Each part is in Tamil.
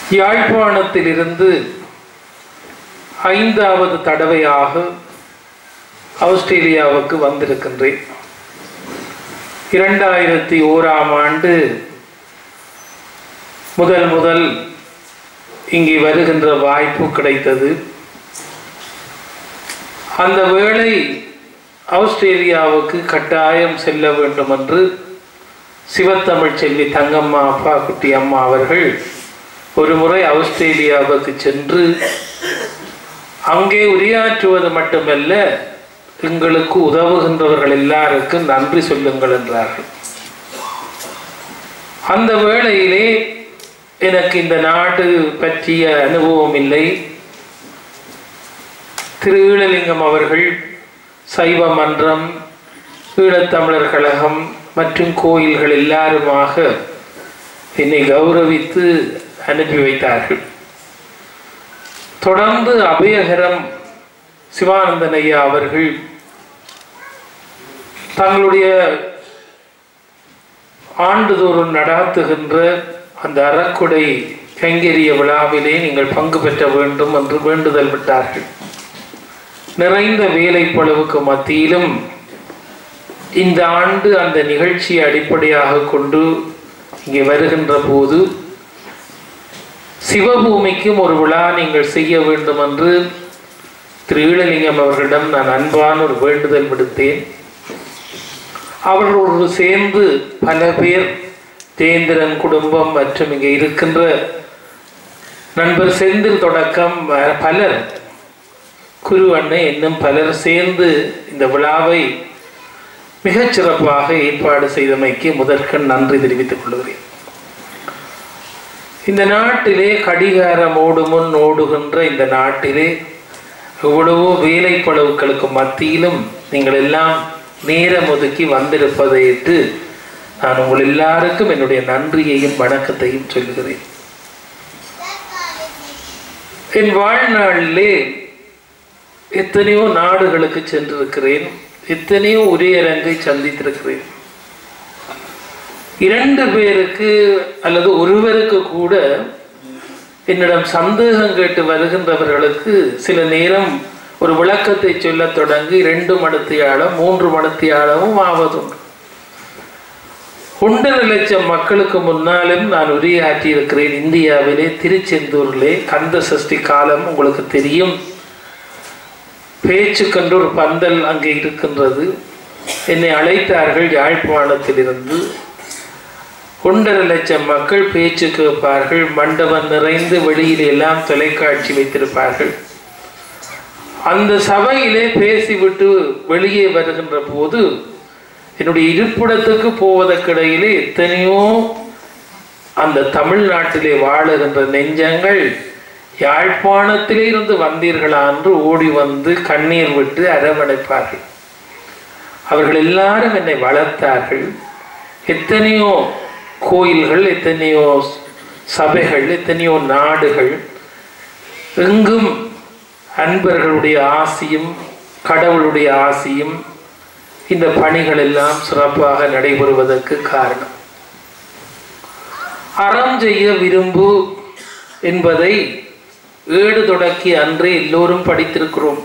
யாழ்ப்பாணத்திலிருந்து ஐந்தாவது தடவையாக ஆஸ்திரேலியாவுக்கு வந்திருக்கின்றேன் இரண்டாயிரத்தி ஓராம் ஆண்டு முதல் முதல் இங்கே வருகின்ற வாய்ப்பு கிடைத்தது அந்த வேளை ஆஸ்திரேலியாவுக்கு கட்டாயம் செல்ல வேண்டும் என்று சிவத்தமிழ் செல்வி தங்கம்மா அப்பா குட்டி அம்மா அவர்கள் ஒரு முறை ஆஸ்திரேலியாவுக்கு சென்று அங்கே உரையாற்றுவது மட்டுமல்ல எங்களுக்கு உதவுகின்றவர்கள் எல்லாருக்கும் நன்றி சொல்லுங்கள் என்றார்கள் அந்த வேளையிலே எனக்கு இந்த நாடு பற்றிய அனுபவம் இல்லை திரு ஈழலிங்கம் அவர்கள் சைவ மன்றம் ஈழத்தமிழர் கழகம் மற்றும் கோயில்கள் எல்லாருமாக என்னை கௌரவித்து அனுப்பி வைத்தார்கள் தொடர்ந்து அபயகரம் சிவானந்தன் ஐயா அவர்கள் தங்களுடைய ஆண்டுதோறும் நடாத்துகின்ற அந்த அறக்குடை கைங்கரிய விழாவிலே நீங்கள் பங்கு பெற்ற வேண்டும் என்று வேண்டுதல் விட்டார்கள் நிறைந்த வேலைப்பளவுக்கு மத்தியிலும் இந்த ஆண்டு அந்த நிகழ்ச்சியை அடிப்படையாக கொண்டு இங்கே வருகின்ற போது சிவபூமிக்கும் ஒரு விழா நீங்கள் செய்ய வேண்டும் என்று திரு ஈழலிங்கம் அவர்களிடம் நான் அன்பான ஒரு வேண்டுதல் விடுத்தேன் அவர்களோடு சேர்ந்து பல பேர் ஜெயந்திரன் குடும்பம் மற்றும் இங்கே இருக்கின்ற நண்பர் செந்தில் தொடக்கம் பலர் குரு அண்ணன் இன்னும் பலர் சேர்ந்து இந்த விழாவை மிகச் சிறப்பாக ஏற்பாடு செய்தமைக்கு முதற்கண் நன்றி தெரிவித்துக் கொள்கிறேன் இந்த நாட்டிலே கடிகாரம் ஓடு முன் ஓடுகின்ற இந்த நாட்டிலே எவ்வளவோ வேலைப்பளவுகளுக்கு மத்தியிலும் நீங்கள் எல்லாம் நேரம் ஒதுக்கி வந்திருப்பதையிட்டு நான் உங்கள் எல்லாருக்கும் என்னுடைய நன்றியையும் வணக்கத்தையும் சொல்கிறேன் என் வாழ்நாளிலே எத்தனையோ நாடுகளுக்கு சென்றிருக்கிறேன் எத்தனையோ உரையரங்கை சந்தித்திருக்கிறேன் இரண்டு பேருக்கு அல்லது ஒருவருக்கு கூட என்னிடம் சந்தேகம் கேட்டு வருகின்றவர்களுக்கு சில நேரம் ஒரு விளக்கத்தை சொல்லத் தொடங்கி இரண்டு மடத்தியாளம் மூன்று மடத்தியாளமும் ஆவதுண்டு ஒன்றரை லட்சம் மக்களுக்கு முன்னாலும் நான் உரையாற்றி இருக்கிறேன் இந்தியாவிலே திருச்செந்தூரிலே கந்த சஷ்டி காலம் உங்களுக்கு தெரியும் பேச்சுக்கென்று ஒரு பந்தல் அங்கே இருக்கின்றது என்னை அழைத்தார்கள் யாழ்ப்பாணத்திலிருந்து ஒன்றரை லட்சம் மக்கள் பேச்சு கேட்பார்கள் மண்டபம் நிறைந்து வெளியில் எல்லாம் தொலைக்காட்சி வைத்திருப்பார்கள் அந்த சபையிலே பேசிவிட்டு வெளியே வருகின்ற போது என்னுடைய இருப்பிடத்துக்கு போவதற்கிடையிலே எத்தனையோ அந்த தமிழ்நாட்டிலே வாழுகின்ற நெஞ்சங்கள் யாழ்ப்பாணத்திலே இருந்து வந்தீர்களா என்று ஓடி வந்து கண்ணீர் விட்டு அரவணைப்பார்கள் அவர்கள் எல்லாரும் என்னை வளர்த்தார்கள் எத்தனையோ கோயில்கள் எத்தனையோ சபைகள் எத்தனையோ நாடுகள் எங்கும் அன்பர்களுடைய ஆசியும் கடவுளுடைய ஆசியும் இந்த பணிகள் எல்லாம் சிறப்பாக நடைபெறுவதற்கு காரணம் அறம் செய்ய விரும்பு என்பதை ஏடு தொடக்கி அன்றே எல்லோரும் படித்திருக்கிறோம்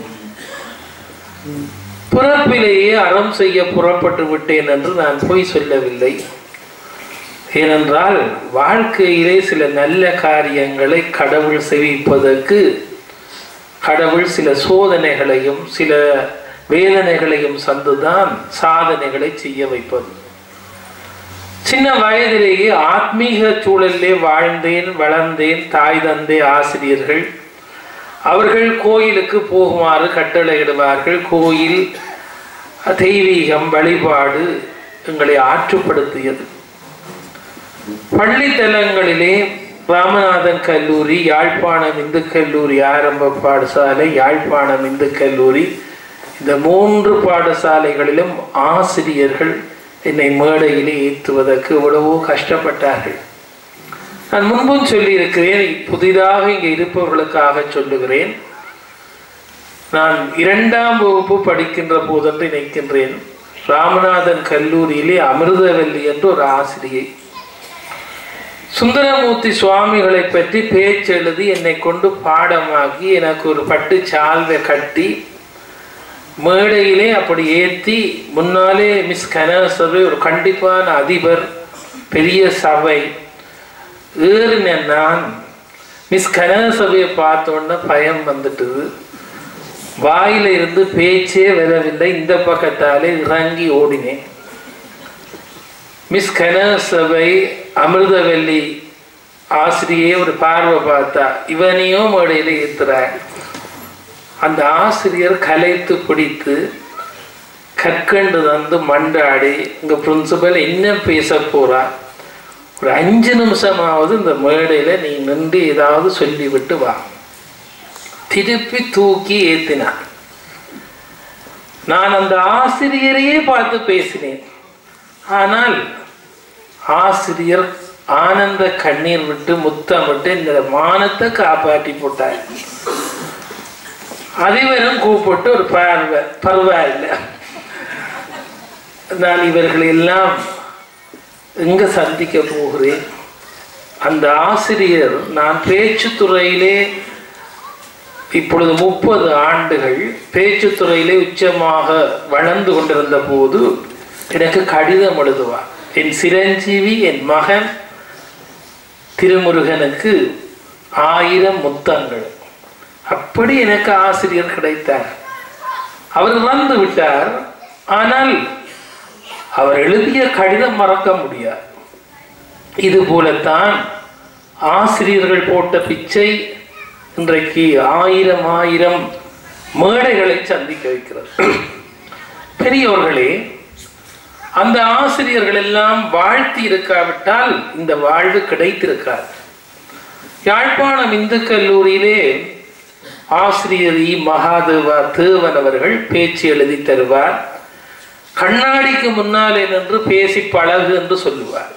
பிறப்பிலேயே அறம் செய்ய புறப்பட்டு விட்டேன் என்று நான் போய் சொல்லவில்லை ஏனென்றால் வாழ்க்கையிலே சில நல்ல காரியங்களை கடவுள் செய்விப்பதற்கு கடவுள் சில சோதனைகளையும் சில வேதனைகளையும் சந்துதான் சாதனைகளை செய்ய வைப்பது சின்ன வயதிலேயே ஆத்மீக சூழலிலே வாழ்ந்தேன் வளர்ந்தேன் தாய் தந்தை ஆசிரியர்கள் அவர்கள் கோயிலுக்கு போகுமாறு கட்டளையிடுவார்கள் கோயில் தெய்வீகம் வழிபாடு எங்களை ஆற்றுப்படுத்தியது பள்ளித்தலங்களிலே ராமநாதன் கல்லூரி யாழ்ப்பாணம் இந்து கல்லூரி ஆரம்ப பாடசாலை யாழ்ப்பாணம் இந்து கல்லூரி இந்த மூன்று பாடசாலைகளிலும் ஆசிரியர்கள் என்னை மேடையிலே ஏற்றுவதற்கு எவ்வளவோ கஷ்டப்பட்டார்கள் நான் முன்பும் சொல்லியிருக்கிறேன் புதிதாக இங்கே இருப்பவர்களுக்காக சொல்லுகிறேன் நான் இரண்டாம் வகுப்பு படிக்கின்ற போதென்று நினைக்கின்றேன் ராமநாதன் கல்லூரியிலே அமிர்தவல்லி என்று ஒரு ஆசிரியை சுந்தரமூர்த்தி சுவாமிகளை பற்றி பேச்சு எழுதி என்னை கொண்டு பாடமாக்கி எனக்கு ஒரு பட்டு சால்வை கட்டி மேடையிலே அப்படி ஏற்றி முன்னாலே மிஸ் கனசபை ஒரு கண்டிப்பான அதிபர் பெரிய சபை ஏறின நான் மிஸ் கனசபையை பார்த்த உடனே பயம் வந்துட்டுது வாயில இருந்து பேச்சே வரவில்லை இந்த பக்கத்தாலே இறங்கி ஓடினேன் மிஸ் கனசபை அமிர்தவல்லி ஆசிரியே ஒரு பார்வை பார்த்தா இவனையும் மேடையில் ஏத்துறார் அந்த ஆசிரியர் கலைத்து பிடித்து கற்கண்டு வந்து மண்டாடி இங்க பிரின்சிபல் என்ன பேச போறா ஒரு அஞ்சு நிமிஷமாவது இந்த மேடையில நீ நின்று ஏதாவது சொல்லிவிட்டு வா திருப்பி தூக்கி ஏத்தினான் நான் அந்த ஆசிரியரையே பார்த்து பேசினேன் ஆனால் ஆசிரியர் ஆனந்த கண்ணீர் விட்டு முத்தமிட்டு இந்த மானத்தை காப்பாற்றி போட்டார் அதிபரும் கூப்பிட்டு ஒரு பார்வை பரவாயில்ல நான் இவர்கள் எல்லாம் எங்க சந்திக்க போகிறேன் அந்த ஆசிரியர் நான் பேச்சுத்துறையிலே இப்பொழுது முப்பது ஆண்டுகள் பேச்சுத்துறையிலே உச்சமாக வளர்ந்து கொண்டிருந்த போது எனக்கு கடிதம் எழுதுவார் என் சிரஞ்சீவி என் மகன் திருமுருகனுக்கு ஆயிரம் முத்தங்கள் அப்படி எனக்கு ஆசிரியர் கிடைத்தார் அவர் இறந்து விட்டார் ஆனால் அவர் எழுதிய கடிதம் மறக்க முடியாது இது போலத்தான் ஆசிரியர்கள் போட்ட பிச்சை இன்றைக்கு ஆயிரம் ஆயிரம் மேடைகளை சந்திக்க வைக்கிறது பெரியோர்களே அந்த ஆசிரியர்கள் எல்லாம் வாழ்த்தி இருக்காவிட்டால் இந்த வாழ்வு கிடைத்திருக்காது யாழ்ப்பாணம் இந்து கல்லூரியிலே ஆசிரியர் இ மகாதேவா தேவன் அவர்கள் பேச்சு எழுதி தருவார் கண்ணாடிக்கு முன்னாலே நின்று பேசி பழகு என்று சொல்லுவார்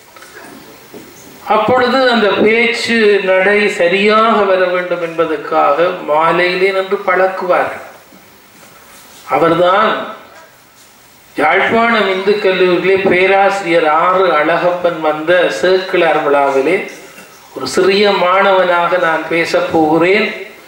அப்பொழுது அந்த பேச்சு நடை சரியாக வர வேண்டும் என்பதற்காக மாலையிலே நின்று பழக்குவார்கள் அவர்தான் யாழ்ப்பாணம் இந்து கல்லூரியிலே பேராசிரியர் ஆறு அழகப்பன் வந்த சேக்கிழார் விழாவிலே ஒரு சிறிய மாணவனாக நான் பேச போகிறேன்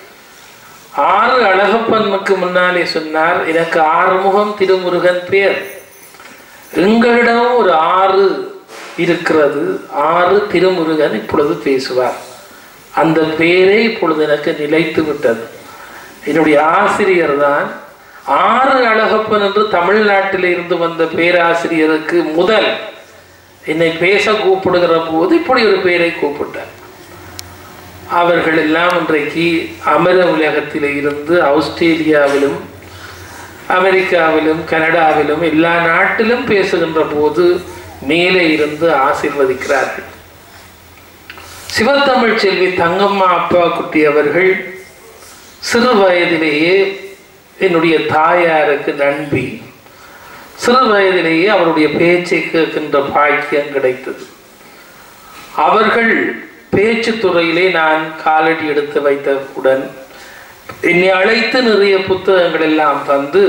ஆறு அழகப்பனுக்கு முன்னாலே சொன்னார் எனக்கு ஆறுமுகம் திருமுருகன் பேர் எங்களிடம் ஒரு ஆறு இருக்கிறது ஆறு திருமுருகன் இப்பொழுது பேசுவார் அந்த பேரே இப்பொழுது எனக்கு நிலைத்து விட்டது என்னுடைய ஆசிரியர் தான் ஆறு அழகப்பன் என்று தமிழ்நாட்டில் இருந்து வந்த பேராசிரியருக்கு முதல் என்னை பேச கூப்பிடுகிற போது இப்படி ஒரு பேரை கூப்பிட்டார் அவர்கள் எல்லாம் இன்றைக்கு அமர உலகத்தில் இருந்து ஆஸ்திரேலியாவிலும் அமெரிக்காவிலும் கனடாவிலும் எல்லா நாட்டிலும் பேசுகின்ற போது மேலே இருந்து ஆசிர்வதிக்கிறார்கள் சிவத்தமிழ் செல்வி தங்கம்மா அப்பா குட்டி அவர்கள் சிறு வயதிலேயே என்னுடைய தாயாருக்கு நண்பி சிறு வயதிலேயே அவருடைய பேச்சை கேட்கின்ற பாக்கியம் கிடைத்தது அவர்கள் பேச்சு துறையிலே நான் காலடி எடுத்து வைத்தவுடன் என்னை அழைத்து நிறைய புத்தகங்கள் எல்லாம் தந்து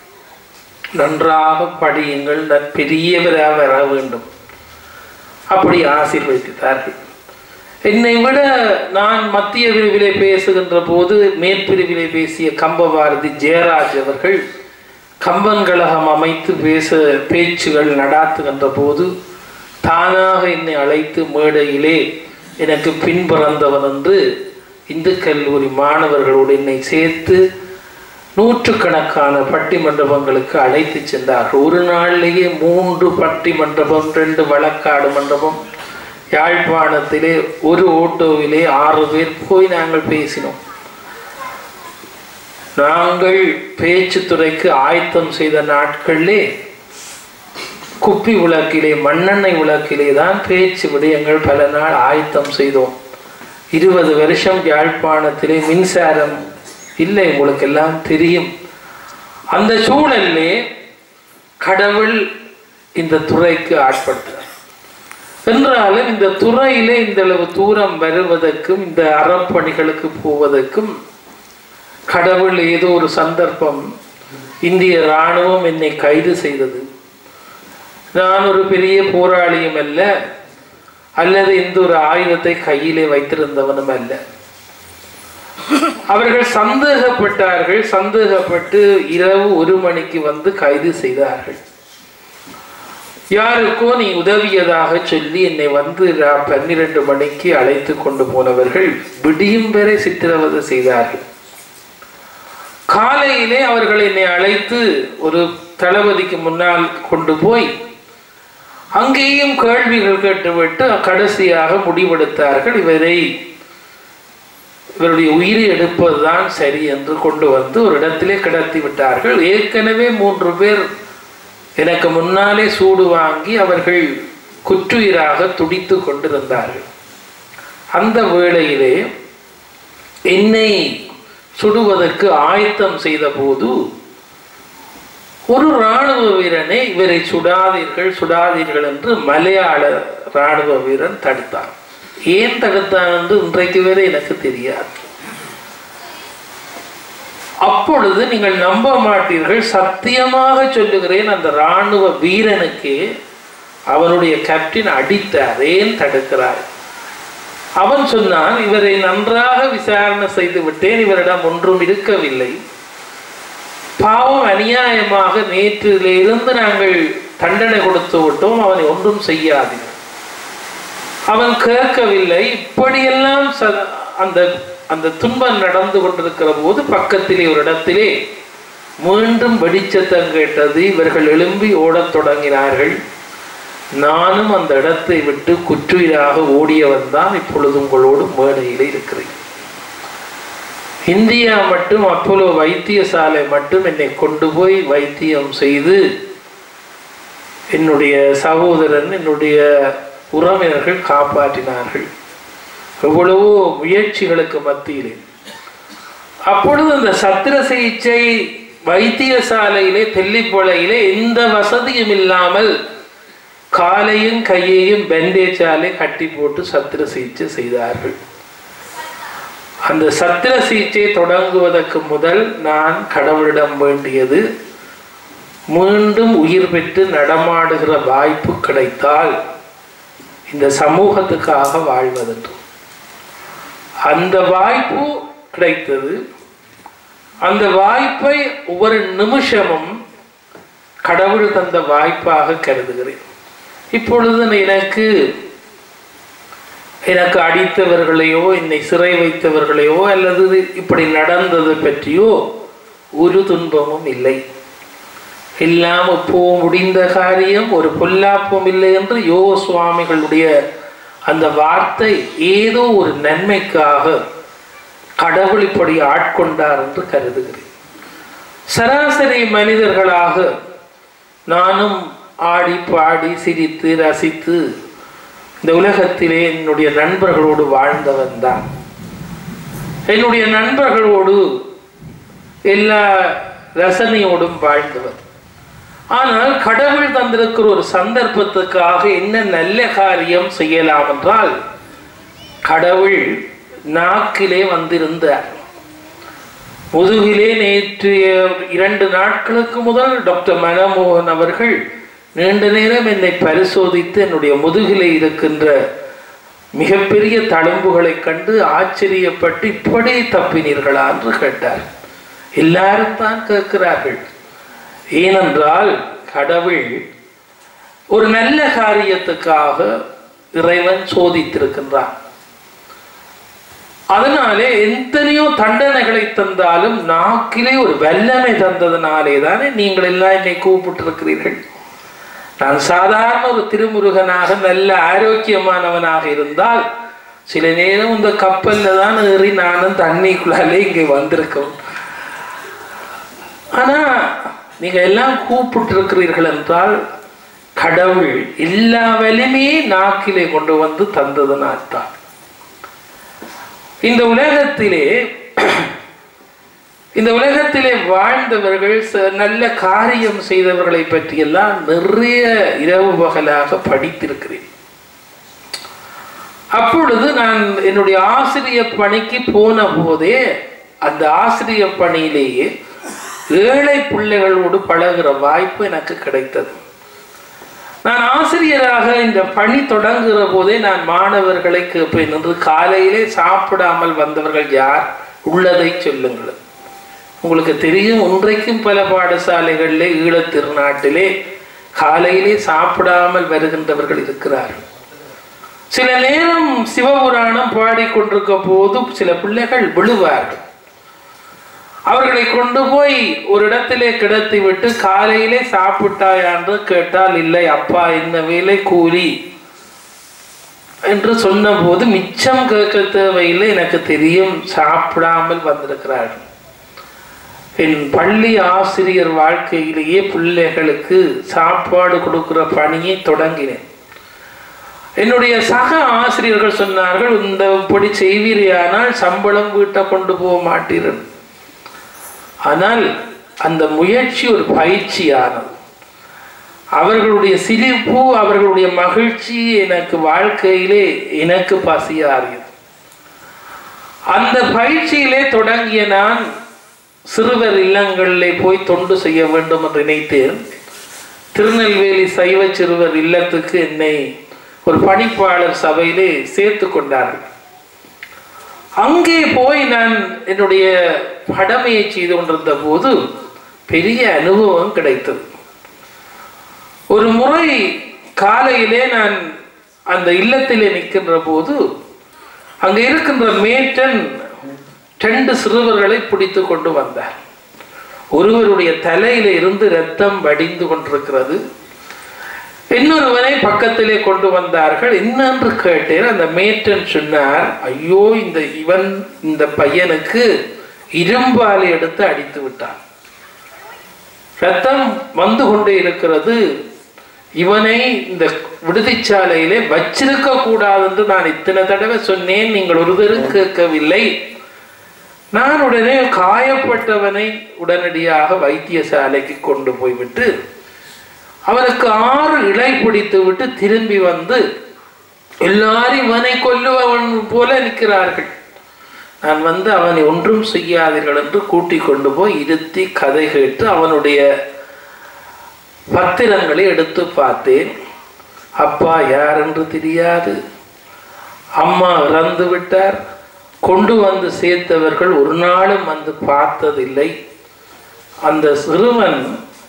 நன்றாக படியுங்கள் நன் பெரியவராக வர வேண்டும் அப்படி ஆசீர்வதித்தார்கள் என்னை விட நான் மத்திய பிரிவிலே பேசுகின்ற போது மேற்பிரிவிலே பேசிய கம்பபாரதி ஜெயராஜ் அவர்கள் கம்பன் கழகம் அமைத்து பேச பேச்சுகள் நடாத்துகின்ற போது தானாக என்னை அழைத்து மேடையிலே எனக்கு பின்பிறந்தவன் என்று இந்து கல்லூரி மாணவர்களோடு என்னை சேர்த்து நூற்றுக்கணக்கான பட்டி மண்டபங்களுக்கு அழைத்து சென்றார்கள் ஒரு நாளிலேயே மூன்று பட்டி மண்டபம் ரெண்டு வழக்காடு மண்டபம் யாழ்ப்பாணத்திலே ஒரு ஓட்டோவிலே ஆறு பேர் போய் நாங்கள் பேசினோம் நாங்கள் பேச்சுத்துறைக்கு ஆயத்தம் செய்த நாட்களிலே குப்பி விளக்கிலே மண்ணெண்ணெய் விளக்கிலே தான் பேச்சு விடயங்கள் பல நாள் ஆயத்தம் செய்தோம் இருபது வருஷம் யாழ்ப்பாணத்திலே மின்சாரம் இல்லை உங்களுக்கு எல்லாம் தெரியும் அந்த சூழலிலே கடவுள் இந்த துறைக்கு ஆட்பட்டார் என்றாலும் இந்த துறையிலே இந்த அளவு தூரம் வருவதற்கும் இந்த அறப்பணிகளுக்கு போவதற்கும் கடவுள் ஏதோ ஒரு சந்தர்ப்பம் இந்திய இராணுவம் என்னை கைது செய்தது நான் ஒரு பெரிய போராளியும் அல்ல அல்லது எந்த ஒரு ஆயுதத்தை கையிலே வைத்திருந்தவனும் அல்ல அவர்கள் சந்தேகப்பட்டார்கள் சந்தேகப்பட்டு இரவு ஒரு மணிக்கு வந்து கைது செய்தார்கள் யாருக்கோ நீ உதவியதாக சொல்லி என்னை வந்து ரா- பன்னிரண்டு மணிக்கு அழைத்து கொண்டு போனவர்கள் விடியும் வரை சித்திரவதை செய்தார்கள் காலையிலே அவர்கள் என்னை அழைத்து ஒரு தளபதிக்கு முன்னால் கொண்டு போய் அங்கேயும் கேள்விகள் கேட்டுவிட்டு கடைசியாக முடிவெடுத்தார்கள் இவரை இவருடைய உயிரை எடுப்பதுதான் சரி என்று கொண்டு வந்து ஒரு இடத்திலே கிடத்தி விட்டார்கள் ஏற்கனவே மூன்று பேர் எனக்கு முன்னாலே சூடு வாங்கி அவர்கள் குற்றுயிராக துடித்து கொண்டிருந்தார்கள் அந்த வேளையிலே என்னை சுடுவதற்கு ஆயத்தம் செய்த போது ஒரு இராணுவ வீரனை இவரை சுடாதீர்கள் சுடாதீர்கள் என்று மலையாள இராணுவ வீரன் தடுத்தான் ஏன் தடுத்தான் என்று இன்றைக்கு வரை எனக்கு தெரியாது அப்பொழுது நீங்கள் நம்ப மாட்டீர்கள் சத்தியமாக சொல்லுகிறேன் அந்த இராணுவ வீரனுக்கு அவனுடைய கேப்டன் அடித்தார் ஏன் தடுக்கிறார் அவன் சொன்னான் இவரை நன்றாக விசாரணை செய்து விட்டேன் இவரிடம் ஒன்றும் இருக்கவில்லை பாவம் அநியாயமாக நேற்றிலிருந்து நாங்கள் தண்டனை கொடுத்து விட்டோம் அவனை ஒன்றும் செய்யாது அவன் கேட்கவில்லை இப்படியெல்லாம் ச- அந்த அந்த துன்பம் நடந்து கொண்டிருக்கிற போது பக்கத்திலே ஒரு இடத்திலே மீண்டும் வெடிச்சத்தம் கேட்டது இவர்கள் எழும்பி ஓடத் தொடங்கினார்கள் நானும் அந்த இடத்தை விட்டு குற்றுயிராக ஓடியவன் தான் இப்பொழுது உங்களோடு மேடையில் இருக்கிறேன் இந்தியா மட்டும் அப்போலோ வைத்தியசாலை மட்டும் என்னை கொண்டு போய் வைத்தியம் செய்து என்னுடைய சகோதரன் என்னுடைய உறவினர்கள் காப்பாற்றினார்கள் எவ்வளவோ முயற்சிகளுக்கு மத்தியிலே அப்பொழுது அந்த சத்திர சிகிச்சை வைத்தியசாலையிலே தெல்லிப்பொழையிலே எந்த வசதியும் இல்லாமல் காலையும் கையையும் பெண்டேஜாலே கட்டி போட்டு சத்திர சிகிச்சை செய்தார்கள் அந்த சத்திர சிகிச்சை தொடங்குவதற்கு முதல் நான் கடவுளிடம் வேண்டியது மீண்டும் உயிர் பெற்று நடமாடுகிற வாய்ப்பு கிடைத்தால் இந்த சமூகத்துக்காக வாழ்வதென்று அந்த வாய்ப்பு கிடைத்தது அந்த வாய்ப்பை ஒவ்வொரு நிமிஷமும் கடவுள் தந்த வாய்ப்பாக கருதுகிறேன் இப்பொழுது எனக்கு எனக்கு அடித்தவர்களையோ என்னை சிறை வைத்தவர்களையோ அல்லது இப்படி நடந்தது பற்றியோ ஒரு துன்பமும் இல்லை எல்லாம் இப்போ முடிந்த காரியம் ஒரு பொல்லாப்பும் இல்லை என்று யோக சுவாமிகளுடைய அந்த வார்த்தை ஏதோ ஒரு நன்மைக்காக கடவுள் இப்படி ஆட்கொண்டார் என்று கருதுகிறேன் சராசரி மனிதர்களாக நானும் ஆடி பாடி சிரித்து ரசித்து இந்த உலகத்திலே என்னுடைய நண்பர்களோடு வாழ்ந்தவன் தான் என்னுடைய நண்பர்களோடு எல்லா ரசனையோடும் வாழ்ந்தவன் ஆனால் கடவுள் தந்திருக்கிற ஒரு சந்தர்ப்பத்துக்காக என்ன நல்ல காரியம் செய்யலாம் என்றால் கடவுள் நாக்கிலே வந்திருந்தார் முதுகிலே நேற்று இரண்டு நாட்களுக்கு முதல் டாக்டர் மனமோகன் அவர்கள் நீண்ட நேரம் என்னை பரிசோதித்து என்னுடைய முதுகிலே இருக்கின்ற மிகப்பெரிய தழும்புகளை கண்டு ஆச்சரியப்பட்டு இப்படி தப்பினீர்களா என்று கேட்டார் எல்லாரும் தான் கேட்கிறார்கள் ஏனென்றால் கடவுள் ஒரு நல்ல காரியத்துக்காக இறைவன் சோதித்திருக்கின்றான் அதனாலே எத்தனையோ தண்டனைகளை தந்தாலும் நாக்கிலே ஒரு வல்லமை தந்ததுனாலே தானே நீங்கள் எல்லாம் என்னை கூப்பிட்டிருக்கிறீர்கள் நான் சாதாரண ஒரு திருமுருகனாக நல்ல ஆரோக்கியமானவனாக இருந்தால் சில நேரம் இந்த கப்பல்ல தான் ஏறி நானும் தண்ணிக்குள்ளாலே இங்கே வந்திருக்கேன் ஆனா நீங்க எல்லாம் கூப்பிட்டிருக்கிறீர்கள் என்றால் கடவுள் எல்லா வலிமையே நாக்கிலே கொண்டு வந்து தந்ததுனால் தான் இந்த உலகத்திலே இந்த உலகத்திலே வாழ்ந்தவர்கள் ச- நல்ல காரியம் செய்தவர்களை பற்றியெல்லாம் நிறைய இரவு பகலாக படித்திருக்கிறேன் அப்பொழுது நான் என்னுடைய ஆசிரியர் பணிக்கு போன போதே அந்த ஆசிரியர் பணியிலேயே ஏழை பிள்ளைகளோடு பழகுற வாய்ப்பு எனக்கு கிடைத்தது நான் ஆசிரியராக இந்த பணி தொடங்குகிற போதே நான் மாணவர்களை கேட்பேன் என்று காலையிலே சாப்பிடாமல் வந்தவர்கள் யார் உள்ளதை சொல்லுங்கள் உங்களுக்கு தெரியும் இன்றைக்கும் பல பாடசாலைகளிலே ஈழத் திருநாட்டிலே காலையிலே சாப்பிடாமல் வருகின்றவர்கள் இருக்கிறார்கள் சில நேரம் சிவபுராணம் பாடிக்கொண்டிருக்க போது சில பிள்ளைகள் விழுவார்கள் அவர்களை கொண்டு போய் ஒரு இடத்திலே கிடத்தி விட்டு காலையிலே சாப்பிட்டாயான்னு கேட்டால் இல்லை அப்பா என்ன வேலை கூலி என்று சொன்னபோது மிச்சம் கேட்க தேவையில்லை எனக்கு தெரியும் சாப்பிடாமல் வந்திருக்கிறார்கள் என் பள்ளி ஆசிரியர் வாழ்க்கையிலேயே பிள்ளைகளுக்கு சாப்பாடு கொடுக்கிற பணியை தொடங்கினேன் என்னுடைய சக ஆசிரியர்கள் சொன்னார்கள் இந்த இப்படி செய்வீரையானால் சம்பளம் வீட்டை கொண்டு போக மாட்டீர்கள் ஆனால் அந்த முயற்சி ஒரு பயிற்சியானது அவர்களுடைய சிரிப்பு அவர்களுடைய மகிழ்ச்சி எனக்கு வாழ்க்கையிலே எனக்கு பசியாறியது அந்த பயிற்சியிலே தொடங்கிய நான் சிறுவர் இல்லங்களிலே போய் தொண்டு செய்ய வேண்டும் என்று நினைத்தேன் திருநெல்வேலி சைவ சிறுவர் இல்லத்துக்கு என்னை ஒரு பணிப்பாளர் சபையிலே சேர்த்து கொண்டார்கள் அங்கே போய் நான் என்னுடைய கடமையை செய்து கொண்டிருந்த போது பெரிய அனுபவம் கிடைத்தது ஒரு முறை காலையிலே நான் அந்த இல்லத்திலே நிற்கின்ற போது அங்கே இருக்கின்ற மேட்டன் ரெண்டு சிறுவர்களை பிடித்து கொண்டு வந்தார் ஒருவருடைய தலையில இருந்து ரத்தம் வடிந்து கொண்டிருக்கிறது இன்னொருவனை பக்கத்திலே கொண்டு வந்தார்கள் என்னென்று கேட்டேன் அந்த மேட்டன் சொன்னார் ஐயோ இந்த இவன் இந்த பையனுக்கு இரும்பாலை எடுத்து அடித்து விட்டான் ரத்தம் வந்து கொண்டே இருக்கிறது இவனை இந்த விடுதிச்சாலையிலே வச்சிருக்க கூடாது என்று நான் இத்தனை தடவை சொன்னேன் நீங்கள் ஒருதரும் கேட்கவில்லை நான் உடனே காயப்பட்டவனை உடனடியாக வைத்தியசாலைக்கு கொண்டு போய்விட்டு அவனுக்கு ஆறு இலை பிடித்து விட்டு திரும்பி வந்து எல்லாரும் இவனை கொல்லுவவன் போல நிற்கிறார்கள் நான் வந்து அவனை ஒன்றும் செய்யாதீர்கள் என்று கூட்டிக் கொண்டு போய் இருத்தி கதை கேட்டு அவனுடைய பத்திரங்களை எடுத்து பார்த்தேன் அப்பா யார் என்று தெரியாது அம்மா இறந்து விட்டார் கொண்டு வந்து சேர்த்தவர்கள் ஒரு நாளும் வந்து பார்த்ததில்லை அந்த சிறுவன்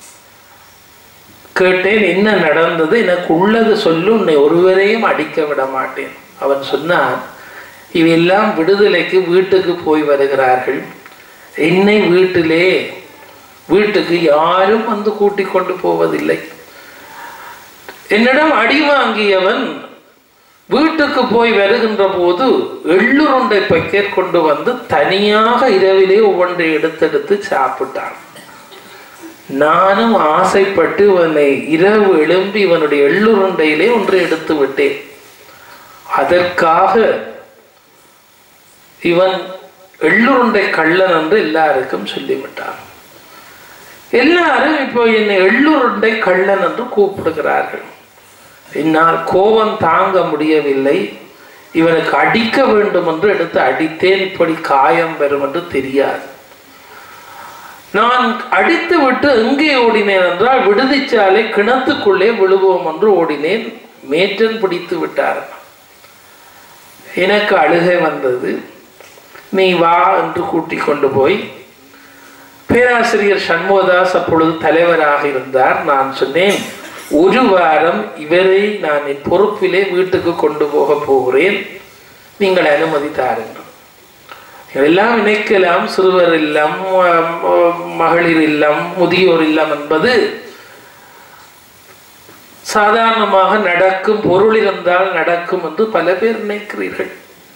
கேட்டேன் என்ன நடந்தது எனக்கு உள்ளது சொல்லு உன்னை ஒருவரையும் அடிக்க விட மாட்டேன் அவன் சொன்னான் இவையெல்லாம் விடுதலைக்கு வீட்டுக்கு போய் வருகிறார்கள் என்னை வீட்டிலே வீட்டுக்கு யாரும் வந்து கூட்டிக் கொண்டு போவதில்லை என்னிடம் அடி வாங்கியவன் வீட்டுக்கு போய் வருகின்ற போது எள்ளுருண்டை பக்கெட் கொண்டு வந்து தனியாக இரவிலே ஒவ்வொன்றை எடுத்தெடுத்து சாப்பிட்டான் நானும் ஆசைப்பட்டு இவனை இரவு எழும்பி இவனுடைய எள்ளுருண்டையிலே ஒன்றை எடுத்து விட்டேன் அதற்காக இவன் எள்ளுருண்டை கள்ளன் என்று எல்லாருக்கும் சொல்லிவிட்டான் எல்லாரும் இப்போ என்னை எள்ளுருண்டை கள்ளன் என்று கூப்பிடுகிறார்கள் என்னால் கோபம் தாங்க முடியவில்லை இவனுக்கு அடிக்க வேண்டும் என்று எடுத்து அடித்தேன் இப்படி காயம் வரும் என்று தெரியாது நான் அடித்து விட்டு எங்கே ஓடினேன் என்றால் விடுதிச்சாலை கிணத்துக்குள்ளே விழுவோம் என்று ஓடினேன் மேற்றன் பிடித்து விட்டார் எனக்கு அழுகை வந்தது நீ வா என்று கூட்டிக் கொண்டு போய் பேராசிரியர் சண்முகதாஸ் அப்பொழுது தலைவராக இருந்தார் நான் சொன்னேன் ஒரு வாரம் இவரை நான் என் பொறுப்பிலே வீட்டுக்கு கொண்டு போக போகிறேன் நீங்கள் அனுமதி தாருங்கள் எல்லாம் நினைக்கலாம் சிறுவர் இல்லம் மகளிர் இல்லம் முதியோர் இல்லம் என்பது சாதாரணமாக நடக்கும் பொருள் இருந்தால் நடக்கும் என்று பல பேர் நினைக்கிறீர்கள்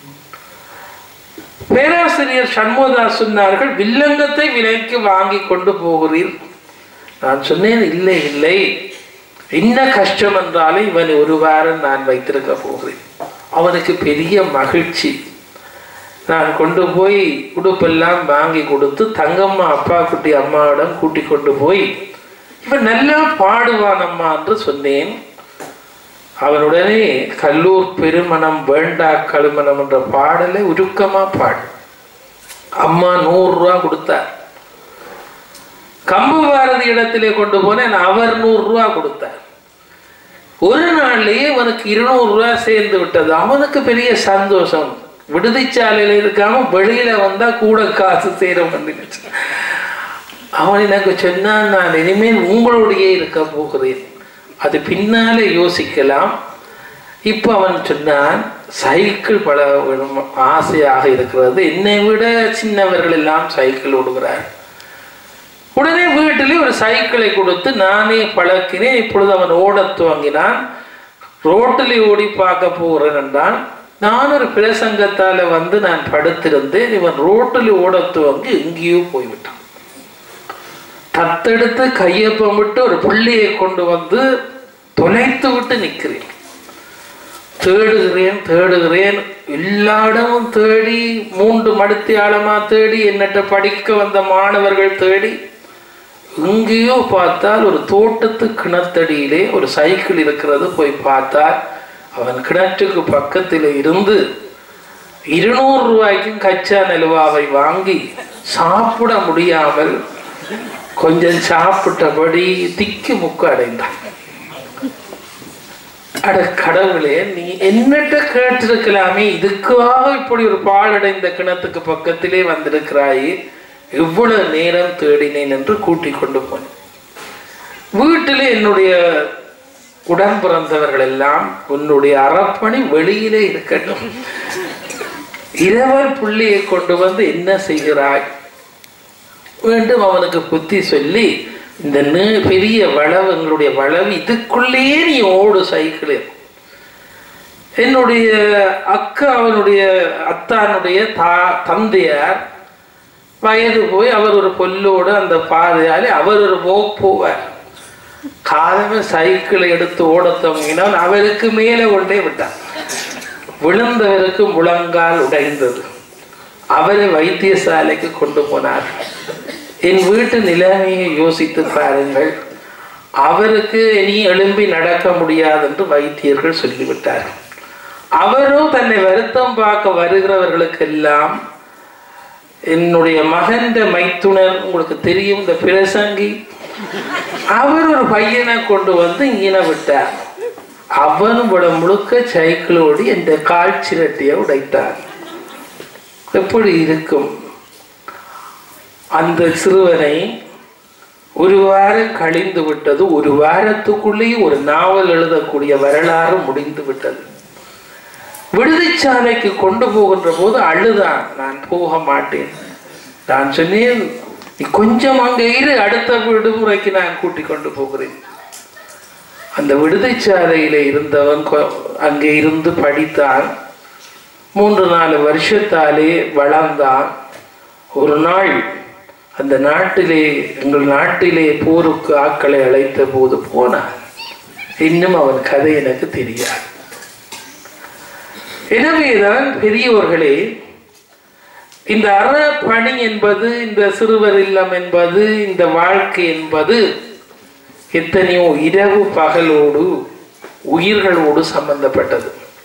பேராசிரியர் சண்முகதாஸ் சொன்னார்கள் வில்லங்கத்தை விலைக்கு வாங்கி கொண்டு போகிறீர் நான் சொன்னேன் இல்லை இல்லை என்ன கஷ்டம் என்றாலும் இவன் ஒரு வாரம் நான் வைத்திருக்க போகிறேன் அவனுக்கு பெரிய மகிழ்ச்சி நான் கொண்டு போய் உடுப்பெல்லாம் வாங்கி கொடுத்து தங்கம்மா அப்பா குட்டி அம்மாவிடம் கூட்டி கொண்டு போய் இவன் நல்லா பாடுவான் அம்மா என்று சொன்னேன் அவனுடனே கல்லூர் பெருமணம் வேண்டா கழுமணம் என்ற பாடலை உருக்கமா பாடு அம்மா நூறு ரூபா கொடுத்தார் கம்பு பாரதி இடத்திலே கொண்டு போனேன் அவர் நூறு ரூபா கொடுத்தார் ஒரு நாள்லயே அவனுக்கு இருநூறு ரூபாய் சேர்ந்து விட்டது அவனுக்கு பெரிய சந்தோஷம் விடுதிச்சாலையில இருக்காம வெளியில வந்தா கூட காசு சேர வந்துடுச்சு அவன் எனக்கு சொன்னான் நான் இனிமேல் உங்களுடைய இருக்க போகிறேன் அது பின்னாலே யோசிக்கலாம் இப்போ அவன் சொன்னான் சைக்கிள் பல ஆசையாக இருக்கிறது என்னை விட சின்னவர்கள் எல்லாம் சைக்கிள் ஓடுகிறார் உடனே வீட்டிலே ஒரு சைக்கிளை கொடுத்து நானே பழக்கினேன் இப்பொழுது அவன் ஓடத் துவங்கினான் ரோட்டில் ஓடி பார்க்க போகிறேன் என்றான் நான் ஒரு பிரசங்கத்தால வந்து நான் படுத்திருந்தேன் இவன் ரோட்டில் ஓடத் துவங்கி எங்கேயோ போய்விட்டான் தத்தெடுத்து கையப்பம் விட்டு ஒரு புள்ளியை கொண்டு வந்து தொலைத்து விட்டு நிற்கிறேன் தேடுகிறேன் தேடுகிறேன் எல்லா இடமும் தேடி மூன்று மடுத்தி ஆழமா தேடி என்னட்ட படிக்க வந்த மாணவர்கள் தேடி எங்கேயோ பார்த்தால் ஒரு தோட்டத்து கிணத்தடியிலே ஒரு சைக்கிள் இருக்கிறது போய் பார்த்தால் அவன் கிணற்றுக்கு பக்கத்தில் இருந்து இருநூறு ரூபாய்க்கும் கச்சா நிலுவாவை வாங்கி சாப்பிட முடியாமல் கொஞ்சம் சாப்பிட்டபடி திக்கு முக்கு அடைந்தான் அட கடவுளே நீ என்னட்ட கேட்டிருக்கலாமே இதுக்காக இப்படி ஒரு பாழடைந்த கிணத்துக்கு பக்கத்திலே வந்திருக்கிறாயே எவ்வளவு நேரம் தேடினேன் என்று கூட்டிக் கொண்டு போனேன் வீட்டிலே என்னுடைய உடன் பிறந்தவர்கள் எல்லாம் உன்னுடைய அறப்பணி வெளியிலே இருக்கட்டும் இரவல் புள்ளியை கொண்டு வந்து என்ன செய்கிறாய் வேண்டும் அவனுக்கு புத்தி சொல்லி இந்த நே பெரிய வளவு எங்களுடைய வளவு இதுக்குள்ளேயே நீ ஓடு சைக்கிள் என்னுடைய அக்கா அவனுடைய அத்தானுடைய தா தந்தையார் வயது போய் அவர் ஒரு பொல்லோடு அந்த பாதையாலே அவர் ஒரு போக் போவார் காலமே சைக்கிளை எடுத்து ஓடத் தொடங்கினால் அவருக்கு மேலே கொண்டே விட்டார் விழுந்தவருக்கு முழங்கால் உடைந்தது அவரை வைத்தியசாலைக்கு கொண்டு போனார் என் வீட்டு நிலைமையை யோசித்து பாருங்கள் அவருக்கு இனி எழும்பி நடக்க முடியாது என்று வைத்தியர்கள் சொல்லிவிட்டார் அவரோ தன்னை வருத்தம் பார்க்க வருகிறவர்களுக்கெல்லாம் என்னுடைய மகன்ற மைத்துனர் உங்களுக்கு தெரியும் இந்த பிரசங்கி அவர் ஒரு பையனை கொண்டு வந்து இங்கின விட்டார் அவன் விட முழுக்க சைக்கிள் ஓடி இந்த காய்ச்சிரட்டியை உடைத்தார் எப்படி இருக்கும் அந்த சிறுவனை ஒரு வாரம் கழிந்து விட்டது ஒரு வாரத்துக்குள்ளேயே ஒரு நாவல் எழுதக்கூடிய வரலாறு முடிந்து விட்டது விடுதிச்சாலைக்கு கொண்டு போகின்ற போது அழுதான் நான் போக மாட்டேன் நான் சொன்னேன் நீ கொஞ்சம் அங்கே இரு அடுத்த விடுமுறைக்கு நான் கூட்டிக் கொண்டு போகிறேன் அந்த விடுதிச்சாலையில இருந்தவன் கொ- அங்கே இருந்து படித்தான் மூன்று நாலு வருஷத்தாலே வளர்ந்தான் ஒரு நாள் அந்த நாட்டிலே எங்கள் நாட்டிலே போருக்கு ஆட்களை அழைத்த போது போனான் இன்னும் அவன் கதை எனக்கு தெரியாது எனவேதான் பெரியோர்களே இந்த அற பணி என்பது இந்த சிறுவர் இல்லம் என்பது இந்த வாழ்க்கை என்பது எத்தனையோ இரவு பகலோடு உயிர்களோடு சம்பந்தப்பட்டது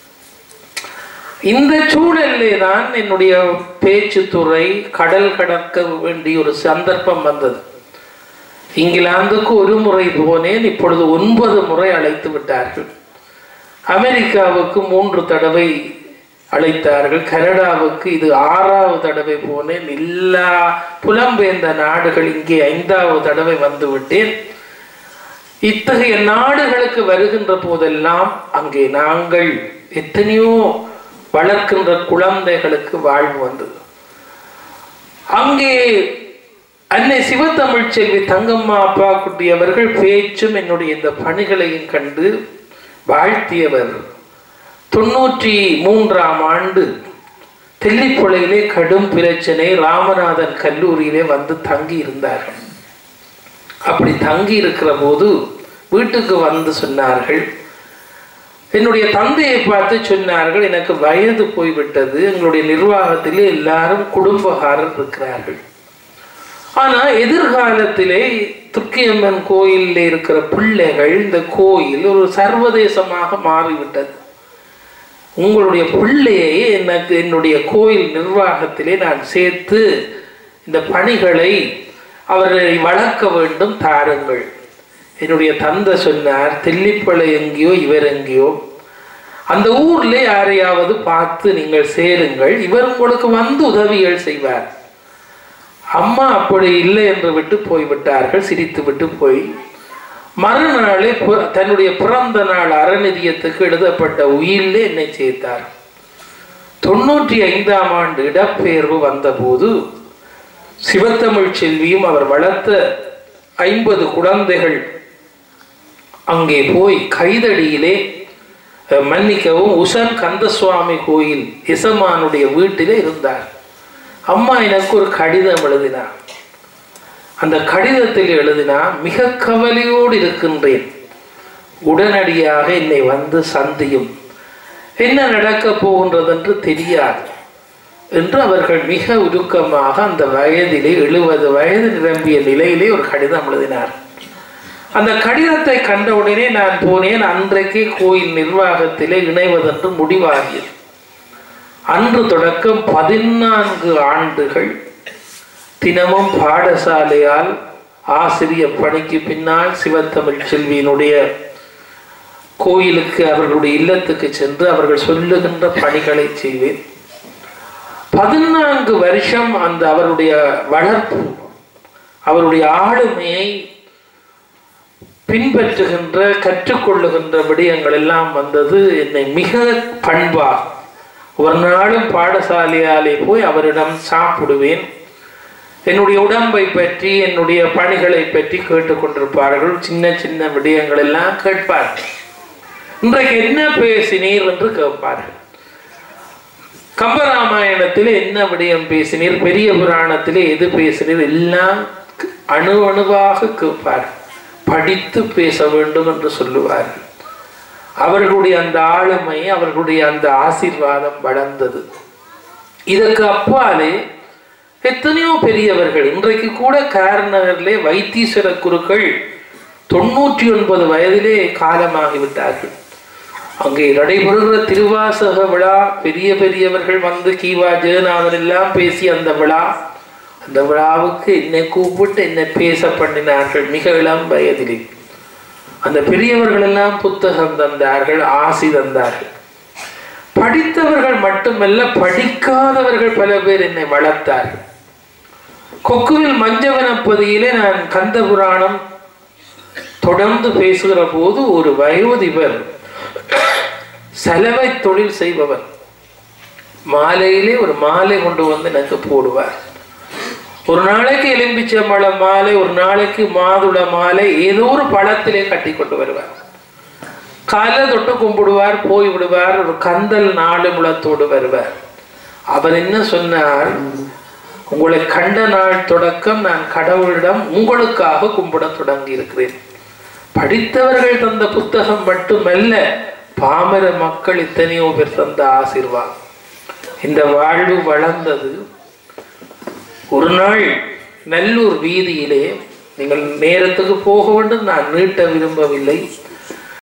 இந்த சூழலிலே தான் என்னுடைய பேச்சுத்துறை கடல் கடக்க வேண்டிய ஒரு சந்தர்ப்பம் வந்தது இங்கிலாந்துக்கு ஒரு முறை போனேன் இப்பொழுது ஒன்பது முறை அழைத்து விட்டார்கள் அமெரிக்காவுக்கு மூன்று தடவை அழைத்தார்கள் கனடாவுக்கு இது ஆறாவது தடவை போனேன் எல்லா புலம்பெயர்ந்த நாடுகள் இங்கே ஐந்தாவது தடவை வந்து விட்டேன் இத்தகைய நாடுகளுக்கு வருகின்ற போதெல்லாம் அங்கே நாங்கள் எத்தனையோ வளர்க்கின்ற குழந்தைகளுக்கு வாழ்வு வந்தது அங்கே அன்னை சிவத்தமிழ் செல்வி தங்கம்மா அப்பா குட்டி அவர்கள் பேச்சும் என்னுடைய இந்த பணிகளையும் கண்டு வாழ்த்தியவர் தொண்ணூற்றி மூன்றாம் ஆண்டு தெல்லிப்பொழையிலே கடும் பிரச்சனை ராமநாதன் கல்லூரியிலே வந்து தங்கி இருந்தார்கள் அப்படி தங்கி இருக்கிற போது வீட்டுக்கு வந்து சொன்னார்கள் என்னுடைய தந்தையை பார்த்து சொன்னார்கள் எனக்கு வயது போய்விட்டது எங்களுடைய நிர்வாகத்திலே எல்லாரும் குடும்பகாரர் இருக்கிறார்கள் ஆனா எதிர்காலத்திலே துர்க்கியம்மன் கோயிலில் இருக்கிற பிள்ளைகள் இந்த கோயில் ஒரு சர்வதேசமாக மாறிவிட்டது உங்களுடைய பிள்ளையை எனக்கு என்னுடைய கோயில் நிர்வாகத்திலே நான் சேர்த்து இந்த பணிகளை அவர்களை வளர்க்க வேண்டும் தாருங்கள் என்னுடைய தந்தை சொன்னார் தெல்லிப்பளை எங்கேயோ இவர் எங்கேயோ அந்த ஊர்ல யாரையாவது பார்த்து நீங்கள் சேருங்கள் இவர் உங்களுக்கு வந்து உதவிகள் செய்வார் அம்மா அப்படி இல்லை என்று விட்டு போய்விட்டார்கள் சிரித்து விட்டு போய் மறுநாளே பு- தன்னுடைய பிறந்த நாள் அறநிதியத்துக்கு எழுதப்பட்ட உயிரிலே என்னை சேர்த்தார் தொண்ணூற்றி ஐந்தாம் ஆண்டு இடப்பெயர்வு வந்தபோது சிவத்தமிழ் செல்வியும் அவர் வளர்த்த ஐம்பது குழந்தைகள் அங்கே போய் கைதடியிலே அஹ், மன்னிக்கவும் உசன் கந்தசுவாமி கோயில் இசமானுடைய வீட்டிலே இருந்தார் அம்மா எனக்கு ஒரு கடிதம் எழுதினார் அந்த கடிதத்தில் எழுதினா மிக கவலையோடு இருக்கின்றேன் உடனடியாக என்னை வந்து சந்தியும் என்ன நடக்கப் போகின்றது என்று தெரியாது என்று அவர்கள் மிக உருக்கமாக அந்த வயதிலே எழுபது வயது நிரம்பிய நிலையிலே ஒரு கடிதம் எழுதினார் அந்த கடிதத்தை கண்டவுடனே நான் போனேன் அன்றைக்கே கோயில் நிர்வாகத்திலே இணைவதென்று முடிவாகியது அன்று தொடக்கம் பதினான்கு ஆண்டுகள் தினமும் பாடசாலையால் ஆசிரியர் பணிக்கு பின்னால் சிவத்தமிழ் செல்வியினுடைய கோயிலுக்கு அவர்களுடைய இல்லத்துக்கு சென்று அவர்கள் சொல்லுகின்ற பணிகளை செய்வேன் பதினான்கு வருஷம் அந்த அவருடைய வளர்ப்பு அவருடைய ஆளுமையை பின்பற்றுகின்ற கற்றுக்கொள்ளுகின்ற விடயங்கள் எல்லாம் வந்தது என்னை மிக பண்பா ஒரு நாளும் பாடசாலையாலே போய் அவரிடம் சாப்பிடுவேன் என்னுடைய உடம்பை பற்றி என்னுடைய பணிகளை பற்றி கேட்டுக்கொண்டிருப்பார்கள் சின்ன சின்ன விடயங்கள் எல்லாம் கேட்பார்கள் இன்றைக்கு என்ன பேசினீர் என்று கேட்பார்கள் கம்பராமாயணத்திலே என்ன விடயம் பேசினீர் பெரிய புராணத்திலே எது பேசினீர் எல்லாம் அணு அணுவாக கேட்பார் படித்து பேச வேண்டும் என்று சொல்லுவார்கள் அவர்களுடைய அந்த ஆளுமை அவர்களுடைய அந்த ஆசீர்வாதம் வளர்ந்தது இதற்கு அப்பாலே எத்தனையோ பெரியவர்கள் இன்றைக்கு கூட காரநகரிலே வைத்தீஸ்வர குருக்கள் தொண்ணூற்றி ஒன்பது வயதிலே காலமாகிவிட்டார்கள் அங்கே நடைபெறுகிற திருவாசக விழா பெரிய பெரியவர்கள் வந்து கீவா ஜெகநாதன் எல்லாம் பேசி அந்த விழா அந்த விழாவுக்கு என்னை கூப்பிட்டு என்னை பேச பண்ணினார்கள் மிக இளம் வயதிலே அந்த பெரியவர்கள் எல்லாம் புத்தகம் தந்தார்கள் ஆசி தந்தார்கள் படித்தவர்கள் மட்டுமல்ல படிக்காதவர்கள் பல பேர் என்னை வளர்த்தார்கள் கொக்குவில் மஞ்சவனப்பதியிலே நான் கந்த புராணம் தொடர்ந்து பேசுகிற போது ஒரு வயோதிபர் சலவை தொழில் செய்பவர் மாலையிலே ஒரு மாலை கொண்டு வந்து எனக்கு போடுவார் ஒரு நாளைக்கு எலும்பிச்சம்பழ மாலை ஒரு நாளைக்கு மாதுளை மாலை ஏதோ ஒரு பழத்திலே கட்டி கொண்டு வருவார் காலை தொட்டு கும்பிடுவார் போய் விடுவார் ஒரு கந்தல் நாலு முழத்தோடு வருவார் அவர் என்ன சொன்னார் உங்களை கண்ட நாள் தொடக்கம் நான் கடவுளிடம் உங்களுக்காக கும்பிட தொடங்கி இருக்கிறேன் படித்தவர்கள் தந்த புத்தகம் மட்டுமல்ல பாமர மக்கள் இத்தனையோ பேர் தந்த ஆசீர்வாதம் இந்த வாழ்வு வளர்ந்தது ஒரு நாள் நல்லூர் வீதியிலே நீங்கள் நேரத்துக்கு போக வேண்டும் நான் நீட்ட விரும்பவில்லை